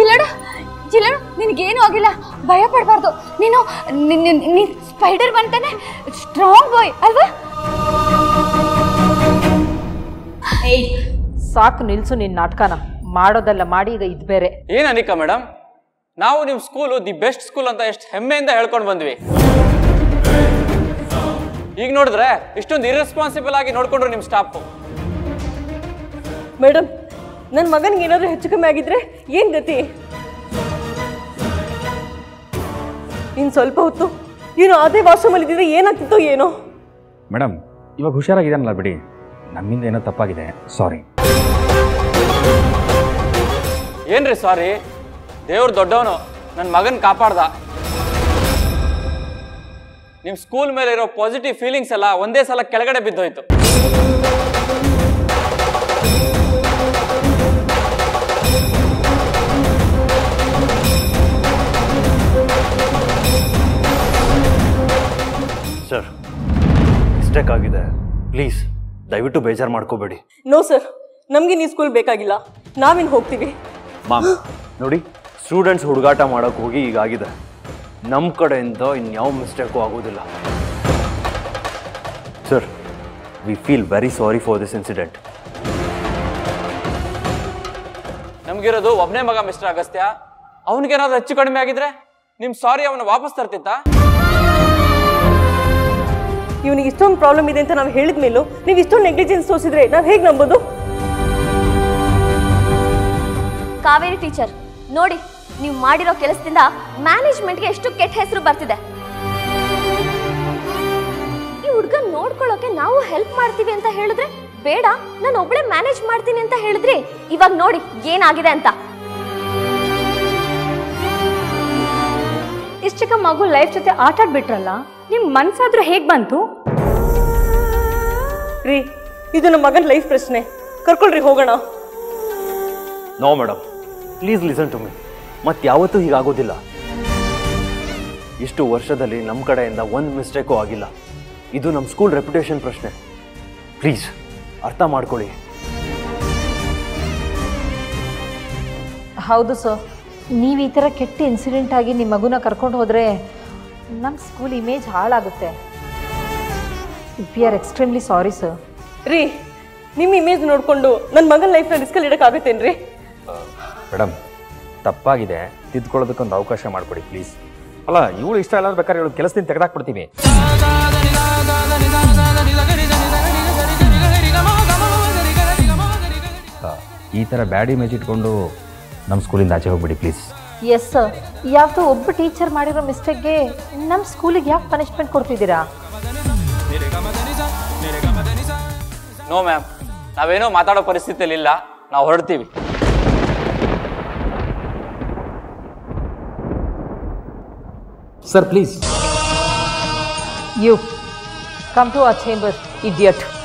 ಇಲ್ಲಡು ಇಲ್ಲಡು ನಿನಗೇನು ಆಗಿಲ್ಲ ಭಯ ಪಡಬಾರ್ದು ನೀನು ನೀ ಸ್ಪೈಡರ್ ಬಂತಾನೆ ಸ್ಟ್ರಾಂಗ್ ಬಾಯ್ ಅಲ್ವಾ ಏಯ್ ಸಾಕು ನಿಲ್ಸು ನಿನ್ನ ನಾಟಕನ ಮಾಡೋದಲ್ಲ ಮಾಡಿ ಈಗ ಇದು ಬೇರೆ ಏನ್ ಅನಿಕಾ ಮೇಡಮ್ ನಾವು ನಿಮ್ಮ ಸ್ಕೂಲು ದಿ ಬೆಸ್ಟ್ ಸ್ಕೂಲ್ ಅಂತ ಎಷ್ಟು ಹೆಮ್ಮೆಯಿಂದ ಹೇಳ್ಕೊಂಡು ಬಂದ್ವಿ ಈಗ ನೋಡಿದ್ರೆ ಇಷ್ಟೊಂದು ಇರ್ರೆಸ್ಪಾನ್ಸಿಬಲ್ ಆಗಿ ನೋಡ್ಕೊಂಡ್ರು ನಿಮ್ಮ ಸ್ಟಾಫು ಮೇಡಮ್ ನನ್ನ ಮಗನಿಗೆ ಏನಾದರೂ ಹೆಚ್ಚು ಕಮ್ಮಿ ಆಗಿದ್ರೆ ಏನು ಗತಿ ಇನ್ನು ಸ್ವಲ್ಪ ಹೊತ್ತು ಏನು ಅದೇ ವಾಶ್ರೂಮಲ್ಲಿ ಇದ್ದಿದ್ರೆ ಏನಾಗ್ತಿತ್ತೋ ಏನೋ ಮೇಡಮ್ ಇವಾಗ ಹುಷಾರಾಗಿದ್ದಾನಲ್ಲ ಬಿಡಿ ನಮ್ಮಿಂದ ಏನೋ ತಪ್ಪಾಗಿದೆ ಸಾರಿ ಏನ್ರಿ ಸಾರಿ ದೇವ್ರು ದೊಡ್ಡವನು ನನ್ನ ಮಗನ್ ಕಾಪಾಡ್ದ ನಿಮ್ಮ ಸ್ಕೂಲ್ ಮೇಲೆ ಇರೋ ಪಾಸಿಟಿವ್ ಫೀಲಿಂಗ್ಸ್ ಎಲ್ಲ ಒಂದೇ ಸಲ ಕೆಳಗಡೆ ಬಿದ್ದೋಯ್ತು ಸರ್ ಮಿಸ್ಟೇಕ್ ಆಗಿದೆ ಪ್ಲೀಸ್ ದಯವಿಟ್ಟು ಬೇಜಾರು ಮಾಡ್ಕೋಬೇಡಿ ನೋ ಸರ್ ನಮಗೆ ನೀ ಸ್ಕೂಲ್ ಬೇಕಾಗಿಲ್ಲ ನಾವಿನ್ನು ಹೋಗ್ತೀವಿ ಮಾಮ್ ನೋಡಿ ಸ್ಟೂಡೆಂಟ್ಸ್ ಹುಡುಗಾಟ ಮಾಡೋಕೆ ಹೋಗಿ ಈಗಾಗಿದೆ ನಮ್ಮ ಕಡೆಯಿಂದ ಇನ್ಯಾವ ಮಿಸ್ಟೇಕು ಆಗೋದಿಲ್ಲ sir we feel very sorry for this incident ನಮ್ಗಿರೋದು ಒಬ್ಬನೇ ಮಗ ಮಿಸ್ಟರ್ ಅಗಸ್ತ್ಯ ಅವನಿಗೇನಾದ್ರೂ ಹೆಚ್ಚು ಕಡಿಮೆ ಆಗಿದ್ರೆ ನಿಮ್ ಸಾರಿ ಅವನ ವಾಪಸ್ ತರ್ತಿತ್ತಾ ಇವನಿಗೆ ಇಷ್ಟೊಂದು ಪ್ರಾಬ್ಲಮ್ ಇದೆ ಅಂತ ನಾವು ಹೇಳಿದ ಮೇಲೂ ನೀವು ಇಷ್ಟೊಂದು ನೆಗ್ಲಿಜೆನ್ಸ್ ತೋರಿಸಿದ್ರೆ ನಾವು ಹೇಗೆ ನಂಬೋದು ಕಾವೇರಿ ಟೀಚರ್ ನೋಡಿ ನೀವು ಮಾಡಿರೋ ಕೆಲಸದಿಂದ ಮ್ಯಾನೇಜ್ಮೆಂಟ್ಗೆ ಎಷ್ಟು ಕೆಟ್ಟ ಹೆಸರು ಬರ್ತಿದೆ ಈ ಹುಡ್ಗ ನೋಡ್ಕೊಳ್ಳೋಕೆ ನಾವು ಹೆಲ್ಪ್ ಮಾಡ್ತೀವಿ ಅಂತ ಹೇಳಿದ್ರೆ ಬೇಡ ನಾನು ಒಬ್ಳೆ ಮ್ಯಾನೇಜ್ ಮಾಡ್ತೀನಿ ಅಂತ ಹೇಳಿದ್ರಿ ಇವಾಗ ನೋಡಿ ಏನಾಗಿದೆ ಅಂತ ಇಷ್ಟು ಚಿಕ್ಕ ಮಗು ಲೈಫ್ ಜೊತೆ ಆಟ ಆಡ್ಬಿಟ್ರಲ್ಲ ನಿಮ್ ಮನ್ಸಾದ್ರೂ ಹೇಗ್ ಬಂತು ರೀ ಇದು ನಮ್ಮ ಮಗನ ಲೈಫ್ ಪ್ರಶ್ನೆ ಕರ್ಕೊಳ್ರಿ ಹೋಗೋಣ no madam please listen to me ಮತ್ತೆ ಯಾವತ್ತೂ ಹೀಗಾಗೋದಿಲ್ಲ ಇಷ್ಟು ವರ್ಷದಲ್ಲಿ ನಮ್ಮ ಕಡೆಯಿಂದ ಒಂದು ಮಿಸ್ಟೇಕು ಆಗಿಲ್ಲ ಇದು ನಮ್ಮ ಸ್ಕೂಲ್ ರೆಪ್ಯುಟೇಷನ್ ಪ್ರಶ್ನೆ ಪ್ಲೀಸ್ ಅರ್ಥ ಮಾಡ್ಕೊಳ್ಳಿ ಹೌದು ಸರ್ ನೀವು ಈ ಥರ ಕೆಟ್ಟ ಇನ್ಸಿಡೆಂಟ್ ಆಗಿ ನಿಮ್ಮ ಮಗುನ ಕರ್ಕೊಂಡು ಹೋದರೆ ನಮ್ಮ ಸ್ಕೂಲ್ ಇಮೇಜ್ ಹಾಳಾಗುತ್ತೆ we are extremely sorry sir ರೀ ನಿಮ್ಮ ಇಮೇಜ್ ನೋಡಿಕೊಂಡು ನನ್ನ ಮಗನ ಲೈಫ್ನ ರಿಸ್ಕಲ್ಲಿ ಇಡೋಕ್ಕಾಗುತ್ತೇನ್ರಿ ಮೇಡಮ್ ತಪ್ಪಾಗಿದೆ ತಿದ್ಕೊಳ್ಳೋದಕ್ಕೊಂದು ಅವಕಾಶ ಮಾಡಿಕೊಡಿ ಪ್ಲೀಸ್ ಅಲ್ಲ ಇವಳು ಇಷ್ಟ ಇಲ್ಲ ಬೇಕಾದ್ರೆ ಇವಳು ಕೆಲಸದಿಂದ ತೆಗೆದಾಕ್ಬಿಡ್ತೀವಿ ಆ, ಈ ಥರ ಬ್ಯಾಡ್ ಇಮೇಜ್ ಇಟ್ಕೊಂಡು ನಮ್ಮ ಸ್ಕೂಲಿಂದ ಆಚೆ ಹೋಗ್ಬಿಡಿ ಪ್ಲೀಸ್ ಎಸ್ ಸರ್ ಯಾವುದೋ ಒಬ್ಬ ಟೀಚರ್ ಮಾಡಿರೋ ಮಿಸ್ಟೇಕ್ಗೆ ನಮ್ಮ ಸ್ಕೂಲಿಗೆ ಯಾಕೆ ಪನಿಷ್ಮೆಂಟ್ ಕೊಡ್ತಿದ್ದೀರಾ ನೋ ಮ್ಯಾಮ್ ನಾವೇನೋ ಮಾತಾಡೋ ಪರಿಸ್ಥಿತಿಯಲ್ಲಿ ಇಲ್ಲ ನಾವು ಹೊರಡ್ತೀವಿ sir please you come to our chamber idiot